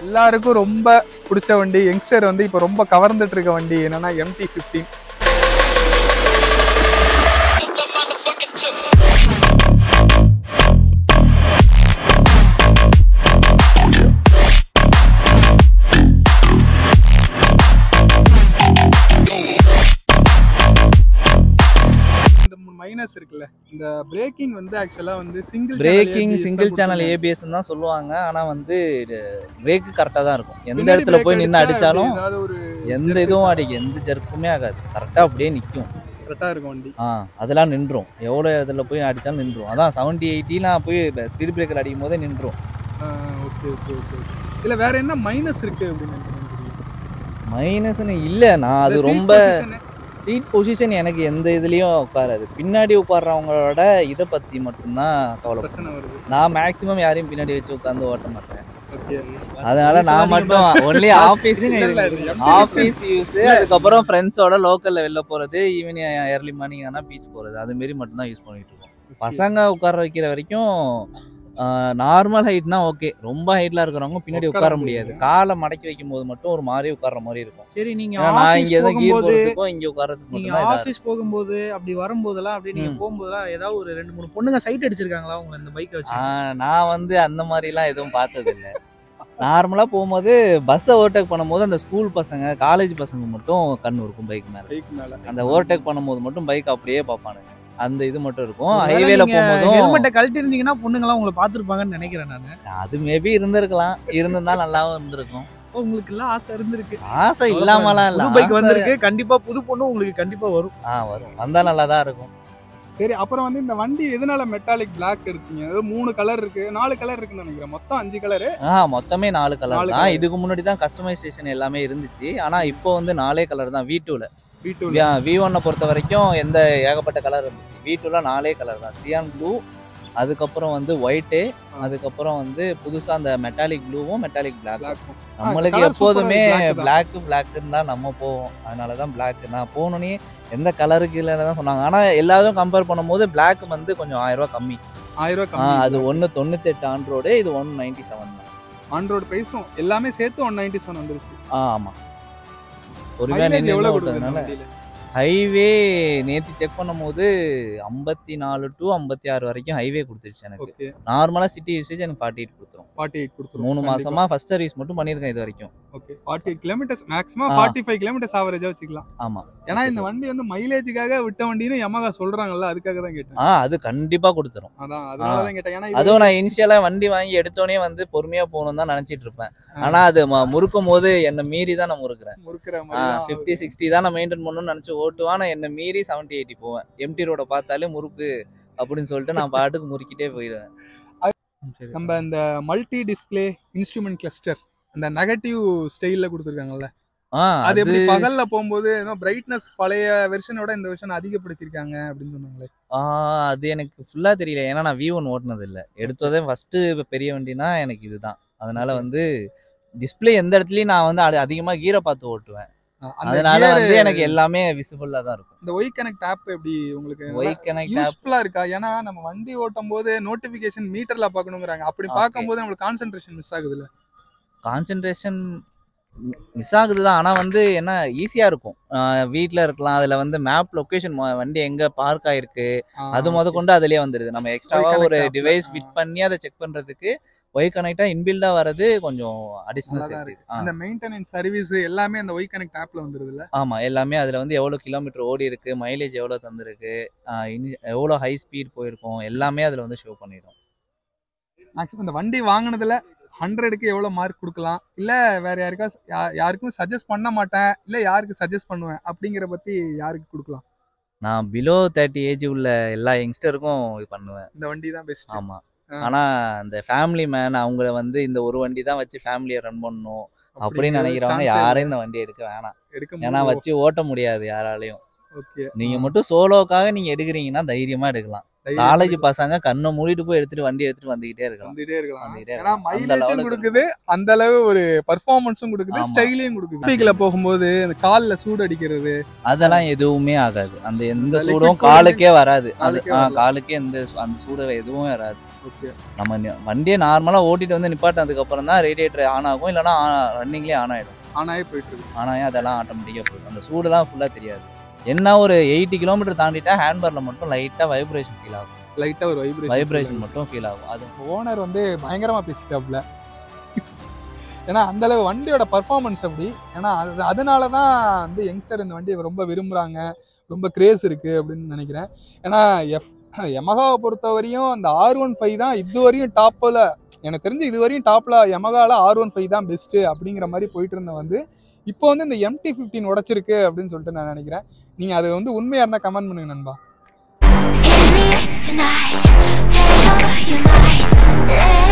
எல்லாருக்கும் ரொம்ப பிடிச்ச வண்டி யங்ஸ்டர் வந்து இப்போ ரொம்ப கவர்ந்துட்டு இருக்க வண்டி என்னன்னா எம்டி ஃபிஃப்டீன் இந்த மைனஸ் இருக்குல்ல இந்த பிரேக்கிங் வந்து ஆக்சுவலா வந்து single braking single channel ABS தான் சொல்லுவாங்க ஆனா வந்து பிரேக் கரெக்டா தான் இருக்கும் எந்த இடத்துல போய் நின்று அடிச்சாலும் ஏதாவது ஒரு எந்த இதுவும் அடிக்கும் எந்த ஜெர்க்குமே ஆகாது கரெக்டா அப்படியே நிக்கும் கரெக்டா இருக்கும் வண்டி ஆ அதெல்லாம் நின்றும் எவ்வளோ இதில் போய் அடிச்சாலும் நின்றும் அதான் செவன்ட்டி எயிட்டிலாம் போய் ஸ்பீட் பிரேக்கர் அடிக்கும் போதே நின்றும் ஓகே ஓகே ஓகே இதுல வேற என்ன மைனஸ் இருக்கு அப்படின்னு எனக்கு மைனஸ்னு இல்லை நான் அது இந்த seat ரொம்ப position, சீட் பொசிஷன் எனக்கு எந்த இதுலேயும் உட்காராது பின்னாடி உட்கார்றவங்களோட இதை பற்றி மட்டும்தான் கவலைப்படுறேன் பிரச்சனை வருது நான் மேக்ஸிமம் யாரையும் பின்னாடி வச்சு உட்காந்து ஓட்ட மாட்டேன் ஓகே அதனால நான் மட்டும் ஒன்லி ஆஃபீஸ் இல்ல, இல்ல, இது MT ஆஃபீஸ் யூஸ் அதுக்கப்புறம் ஃப்ரெண்ட்ஸோட லோக்கல்ல வெளில போறது ஈவினிங் ஏர்லி மார்னிங் ஆனால் பீச் போறது அது மாரி மட்டும் தான் யூஸ் பண்ணிட்டு இருக்கோம் பசங்க உட்கார வைக்கிற வரைக்கும் நார்மல் ஹைட்னா ஓகே ரொம்ப ஹைட்ல இருக்கிறவங்க பின்னாடி உட்கார உட்கார முடியாது முடியாது. காலை மடக்கி வைக்கும் போது மட்டும் ஒரு மாதிரி உட்கார்ற மாதிரி இருக்கும் சரி நீங்க ஏன்னா நான் ஆபீஸ் இங்க எதாவது கீர் போகும்போது போறதுக்கும் இங்க உட்காரதுக்கு நீங்க மட்டும் தான் இதா ஆபீஸ் போகும்போது அப்படி வரும்போதெல்லாம் அப்படியே நீங்க ம். போகும்போதெல்லாம் ஏதாவது ஒரு ரெண்டு மூணு பொண்ணுங்க சைட் அடிச்சிருக்காங்களா உங்க இந்த பைக்கை வச்சு ஆஹ் நான் வந்து அந்த மாதிரிலாம் எதுவும் பார்த்தது இல்ல நார்மலா போகும்போது பஸ்ஸை ஓவர்டேக் பண்ணும்போது அந்த ஸ்கூல் பசங்க காலேஜ் பசங்க மட்டும் கண்ணு இருக்கும் பைக் மேல பைக் மேல அந்த ஓவர்டேக் பண்ணும்போது மட்டும் பைக் அப்படியே பார்ப்பானுங்க அந்த இது மட்டும் இருக்கும் ஹைவேல போகும்போதும் ஹெல்மெட்டை கழட்டி இருந்தீங்கன்னா பொண்ணுங்கலாம் உங்களை பார்த்துருப்பாங்கன்னு நினைக்கிறேன் நான் அது மேபி இருந்திருக்கலாம் இருந்திருந்தா நல்லாவும் இருந்திருக்கும் உங்களுக்கு எல்லாம் ஆசை இருந்திருக்கு ஆசை இல்லாமலாம் இல்ல புது பைக் ஆசை- வந்திருக்கு கண்டிப்பா புது பொண்ணு உங்களுக்கு கண்டிப்பா வரும் ஆ வரும் வந்தா நல்லா தான் இருக்கும் சரி அப்புறம் வந்து இந்த வண்டி எதனால மெட்டாலிக் பிளாக் எடுத்தீங்க அதாவது மூணு கலர் இருக்கு நாலு கலர் இருக்குன்னு நினைக்கிறேன் மொத்தம் அஞ்சு கலர் ஆ மொத்தமே நாலு கலர் நாலு தான் colour. இதுக்கு முன்னாடி தான் கஸ்டமைசேஷன் எல்லாமே இருந்துச்சு ஆனா இப்போ வந்து நாலே கலர் தான் வி டூல வி டூ வி ஒன்னை பொறுத்த வரைக்கும் எந்த ஏகப்பட்ட கலர் இருந்துச்சு வி டூல நாலே கலர் தான் சியான் ப்ளூ அதுக்கப்புறம் வந்து ஒயிட்டு அதுக்கப்புறம் வந்து புதுசா அந்த மெட்டாலிக் ப்ளூவும் மெட்டாலிக் பிளாக் பிளாக் நம்மளுக்கு colour எப்போதுமே super black பிளாக் பிளாக்னு தான் நம்ம போவோம் அதனால தான் பிளாக் நான் போனோன்னே எந்த கலருக்கு இல்லைன்னு தான் சொன்னாங்க ஆனா எல்லாரும் கம்பேர் பண்ணும்போது பிளாக் வந்து கொஞ்சம் ஆயிரம் ரூபாய் கம்மி ஆயிரம் ஆ, ரூபாய் அது கம்மி ஒன்று தொண்ணூத்தெட்டு ஆண்ட்ரோடு இது ஒன் நைன்டி செவன் தான் ஆண்ட்ராய்டு பிரைஸும் எல்லாமே சேர்த்து ஒன் நைன்டி செவன் வந்துருச்சு ஆ ஆமாம் பொறுமையாக மைலேஜ் நின்று எவ்வளவு கொடுக்குது இந்த ஓட்டுறதுனால வண்டியில ஹைவே நேற்று செக் பண்ணும்போது ஐம்பத்தி நாலு டு ஐம்பத்தி ஆறு வரைக்கும் ஹைவே கொடுத்துருச்சு எனக்கு ஓகே நார்மலாக சிட்டி யூசேஜ் எனக்கு ஃபார்ட்டி எயிட் கொடுத்துரும் ஃபார்ட்டி எயிட் கொடுத்துரும் மூணு மாசமா ஃபர்ஸ்ட் சர்வீஸ் மட்டும் பண்ணியிருக்கேன் இது வரைக்கும் okay forty eight kilometres maximum ஆ. ஃபார்ட்டி ஃபைவ் கிலோமீட்டர்ஸ் ஆவரேஜா வச்சுக்கலாம் ஆமா ஏன்னா இந்த வண்டி வந்து மைலேஜுக்காக விட்ட வண்டின்னு யமகா சொல்றாங்கல்ல அதுக்காக தான் கேட்டேன் ஆ அது கண்டிப்பா கொடுத்துரும் அதான் அதனால தான் கேட்டேன் ஏன்னா இது அதுவும் நான் இனிஷியலா வண்டி வாங்கி எடுத்தோடனே வந்து பொறுமையா போகணும் தான் நினைச்சிட்டு இருப்பேன் ஆனா அது ம- முறுக்கும் போது என்னை மீறி தான் நான் முறுக்குறேன் முறுக்கிற மாதிரி தான் ஃபிஃப்டி சிக்ஸ்டி தான் நான் மெயின்டைன் பண்ணணும்னு நினைச்சு ஓட்டுவான் நான் என்னை மீறி செவன்ட்டி எயிட்டி போவேன் எம்டி ரோட பார்த்தாலே முறுக்கு அப்படின்னு சொல்லிட்டு நான் பாட்டுக்கு முறுக்கிட்டே போயிடுவேன் சரி. நம்ம இந்த மல்டி டிஸ்ப்ளே இன்ஸ்ட்ருமெண்ட் கிளஸ்டர் அந்த நெகட்டிவ் ஸ்டைல்ல கொடுத்துருக்காங்கல்ல ஆ அது எப்படி பகல்ல போகும்போது பிரைட்னஸ் பழைய வெர்ஷனோட இந்த வெர்ஷன் அதிகப்படுத்திருக்காங்க அப்படின்னு சொன்னாங்களே ஆ, அது எனக்கு ஃபுல்லா தெரியல ஏன்னா நான் வி ஒன் ஓட்டுனது இல்லை எடுத்ததே ஃபர்ஸ்ட் பெரிய வண்டினா எனக்கு இதுதான் அதனால வந்து டிஸ்ப்ளே எந்த இடத்துலயும் நான் வந்து அது அதிகமா கீரை பார்த்து ஓட்டுவேன் அந்த அதனால gear, வந்து எனக்கு எல்லாமே விசிபிளா தான் இருக்கும் இந்த ஒய் கனெக்ட் ஆப் எப்படி உங்களுக்கு ஒய் கனெக்ட் யூஸ்ஃபுல்லா இருக்கா ஏன்னா நம்ம வண்டி ஓட்டும் போது நோட்டிபிகேஷன் மீட்டர்ல பாக்கணுங்கிறாங்க அப்படி Okay. பார்க்கும்போது நம்மளுக்கு கான்சென்ட்ரேஷன் மிஸ் ஆகுதுல்ல கான்சென்ட்ரேஷன் மிஸ் ஆகுது தான் ஆனால் வந்து என்ன ஈஸியாக இருக்கும் வீட்டில் இருக்கலாம் அதில் வந்து மேப் லொக்கேஷன் வண்டி எங்கே பார்க் ஆயிருக்கு அது முத கொண்டு அதுலயே வந்துருது நம்ம எக்ஸ்ட்ராவா connect ஒரு app ல, டிவைஸ் ஆ. ஃபிட் பண்ணி அதை செக் பண்றதுக்கு ஒய் கனெக்டா இன்பில்டா வர்றது கொஞ்சம் அடிஷனல் நல்லாதான் சேஃப்டி இருக்கு அந்த மெயின்டெனன்ஸ் சர்வீஸ் எல்லாமே அந்த ஒய் கனெக்ட் ஆப்ல வந்துருதுல்ல ஆமா எல்லாமே அதுல வந்து எவ்வளவு கிலோமீட்டர் ஓடி இருக்கு மைலேஜ் எவ்வளவு தந்திருக்கு ஆஹ் இனி- எவ்வளவு ஹை ஸ்பீட் போயிருக்கும் எல்லாமே அதுல வந்து ஷோ பண்ணிடும் மேக்ஸிமம் இந்த வண்டி வாங்கினதுல ஹண்ட்ரடுக்கு எவ்வளவு மார்க் கொடுக்கலாம் இல்ல வேற யாருக்கா யா- யாருக்கும் சஜஸ்ட் பண்ண மாட்டேன் இல்ல யாருக்கு சஜஸ்ட் பண்ணுவேன் அப்படிங்கிற பத்தி யாருக்கு கொடுக்கலாம் நான் பிலோ தேர்ட்டி ஏஜ் உள்ள எல்லா யங்ஸ்டருக்கும் இது பண்ணுவேன் இந்த வண்டி தான் பெஸ்ட் ஆமா ஆ. ஆனா இந்த ஃபேமிலி மேன் அவங்க வந்து இந்த ஒரு வண்டி தான் வச்சு ஃபேமிலியை ரன் பண்ணணும் அப்படின்னு நினைக்கிறவங்க யாரும் இந்த வண்டி எடுக்க வேணாம் எடுக்க ஏன்னா வச்சு ஓட்ட முடியாது யாராலையும் ஓகே நீங்க மட்டும் சோலோக்காக நீங்க எடுக்கிறீங்கன்னா தைரியமா எடுக்கலாம் காலேஜ் பசங்க கண்ணை மூடிட்டு போய் எடுத்துட்டு வண்டி எடுத்துட்டு வந்துகிட்டே இருக்கலாம் வந்துட்டே இருக்கலாம் வந்துகிட்டே ஏன்னா இருக்கலாம். அந்த மைலேஜும் level கொடுக்குது அந்த அளவு ஒரு பர்ஃபார்மன்ஸும் கொடுக்குது ஆமா. ஸ்டைலையும் கொடுக்குது ஸ்பீக்ல போகும்போது அந்த கால்ல சூடு அடிக்கிறது அதெல்லாம் எதுவுமே ஆகாது அந்த எந்த அந்த liquid சூடும் cooling காலுக்கே வராது அது காலுக்கே ஆ, வரல. காலுக்கே எந்த சு- அந்த சூடு எதுவும் வராது ஓகே நம்ம நி- வண்டியை நார்மலாக ஓட்டிட்டு வந்து நிப்பாட்டினதுக்கு அப்புறம் தான் ரேடியேட்டர் ஆன் ஆகும் இல்லைனா ரன்னிங்லேயே ஆன் ஆகிடும் ஆனாயே போயிட்டு இருக்கு ஆன் ஆகி அதெல்லாம் ஆட்டோமேட்டிக்காக போயிடும் அந்த சூடுலாம் ஃபுல்லாக தெரியாது என்ன ஒரு எயிட்டி கிலோமீட்டர் தாண்டிட்டா ஹேண்ட்பரில் மட்டும் லைட்டாக வைப்ரேஷன் ஃபீல் ஆகும் லைட்டா ஒரு வைப்ரேஷன் வைப்ரேஷன் மட்டும் ஃபீல் ஆகும் அது ஓனர் வந்து பயங்கரமா பேசிட்டாப்ல ஏன்னா அந்த அளவு வண்டியோட பர்ஃபார்மன்ஸ் அப்படி ஏன்னா அது அதனால தான் வந்து யங்ஸ்டர் இந்த வண்டியை ரொம்ப விரும்புறாங்க ரொம்ப கிரேஸ் இருக்கு அப்படின்னு நினைக்கிறேன் ஏன்னா எஃப் யமகாவை பொறுத்த வரையும் அந்த ஆர் ஒன் ஃபைவ் தான் இது வரையும் டாப்பில் எனக்கு தெரிஞ்சு இது வரையும் டாப்பில் யமகாவில் ஆர் ஒன் ஃபைவ் தான் பெஸ்ட்டு அப்படிங்கிற மாதிரி போயிட்டு இருந்த வந்து இப்போ வந்து இந்த எம்டி ஃபிஃப்டீன் உடச்சிருக்கு அப்படின்னு சொல்லிட்டு நான் நினைக்கிறேன் நீங்கள் அது வந்து உண்மையாக இருந்தால் கமெண்ட் பண்ணுங்க நண்பா Hit me tonight, take all your might. Let